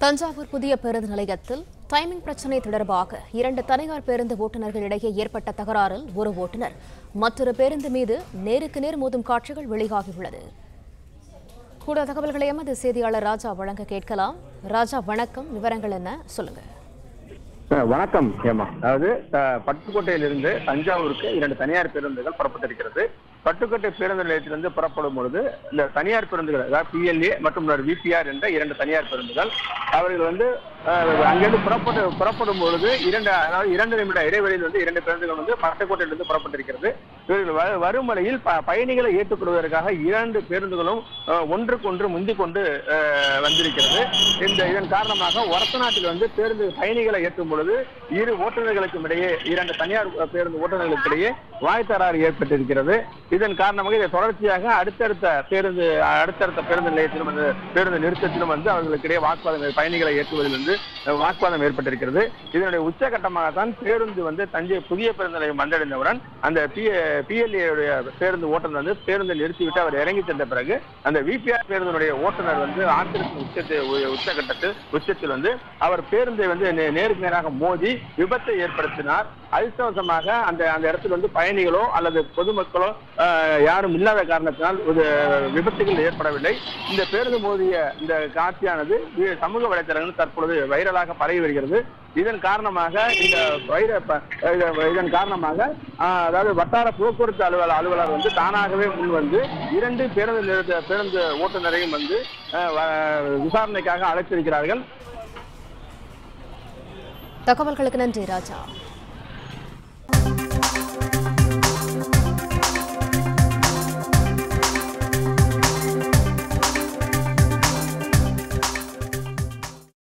தஞ்சாவூர் புதிய பேருந்து நிலையத்தில் டைமிங் பிரச்சினை தொடர்பாக இரண்டு தனியார் பேருந்து ஓட்டுநர்களிடையே ஏற்பட்ட தகராறில் ஒரு ஓட்டுநர் மற்றொரு பேருந்து மீது நேருக்கு நேர் மோதும் காட்சிகள் வெளியாகியுள்ளது கூடுதல் தகவல்களை எமது செய்தியாளர் ராஜா வழங்க கேட்கலாம் ராஜா வணக்கம் விவரங்கள் என்ன சொல்லுங்க அஹ் வணக்கம் ஏமா அதாவது அஹ், பட்டுக்கோட்டையிலிருந்து தஞ்சாவூருக்கு இரண்டு தனியார் பேருந்துகள் புறப்பட்டிருக்கிறது பட்டுக்கோட்டை பேருந்து நிலையத்திலிருந்து புறப்படும் பொழுது இந்த தனியார் பேருந்துகள் அதாவது பிஎல்ஏ மற்றும் விபிஆர் என்ற இரண்டு தனியார் பேருந்துகள் அவர்கள் வந்து அஹ், அங்கிருந்து புறப்பட்டு புறப்படும் பொழுது இரண்டு அதாவது இரண்டு நிமிட இடைவெளியில் வந்து இரண்டு பேருந்துகள் வந்து பட்டுக்கோட்டையிலிருந்து புறப்பட்டிருக்கிறது இவர்கள் வ- வரும் வழியில் ப- பயணிகளை ஏற்றுக்கொள்வதற்காக இரண்டு பேருந்துகளும் அஹ், ஒன்றுக்கு ஒன்று முந்திக் கொண்டு அஹ், வந்திருக்கிறது இந்த இதன் காரணமாக ஒரத்தநாட்டில் வந்து பேருந்து பயணிகளை ஏற்றும் பொழுது இரு ஓட்டுநர்களுக்கும் இடையே இரண்டு தனியார் பேருந்து ஓட்டுநர்களுக்கு இடையே வாய் தகராறு ஏற்பட்டிருக்கிறது இதன் காரணமாக இதை தொடர்ச்சியாக அடுத்தடுத்த பேருந்து அடுத்தடுத்த பேருந்து நிலையத்திலும் வந்து பேருந்து நிறுத்தத்திலும் வந்து அவர்களுக்கு இடையே வாக்குவாதம் பயணிகளை ஏற்றுவதில் வந்து அஹ், வாக்குவாதம் ஏற்பட்டிருக்கிறது இதனுடைய உச்சகட்டமாகத்தான் பேருந்து வந்து தஞ்சை புதிய பேருந்து நிலையம் வந்தடைந்தவுடன் அந்த பி பிஎல்ஏ பேருந்து ஓட்டுநர் வந்து பேருந்தை நிறுத்திவிட்டு அவர் இறங்கி சென்ற பிறகு அந்த விபிஆர் பேருந்தினுடைய ஓட்டுநர் வந்து ஆத்திரத்தின் உச்சத்தை உச்சகட்டத்தில் உச்சத்தில் வந்து அவர் பேருந்தை வந்து நே- நேருக்கு நேராக மோதி விபத்தை ஏற்படுத்தினார் அதிர்ஷ்டவசமாக அந்த அந்த இடத்துல வந்து பயணிகளோ அல்லது பொதுமக்களோ ஆஹ், யாரும் இல்லாத காரணத்தினால் ஒரு விபத்துகள் ஏற்படவில்லை இந்த பேருந்து மோதிய இந்த காட்சியானது வி- சமூக வலைத்தளங்களில் தற்பொழுது வைரலாக பரவி வருகிறது இதன் காரணமாக இந்த வைர ப- இத- இதன் காரணமாக ஆஹ், அதாவது வட்டார போக்குவரத்து அலுவலர் அலுவலர் வந்து தானாகவே முன் வந்து இரண்டு பேருந்து நிறுத்த பேருந்து ஓட்டுநரையும் வந்து ஆஹ், வ- விசாரணைக்காக அழைத்திருக்கிறார்கள் தகவல்களுக்கு நன்றி ராஜா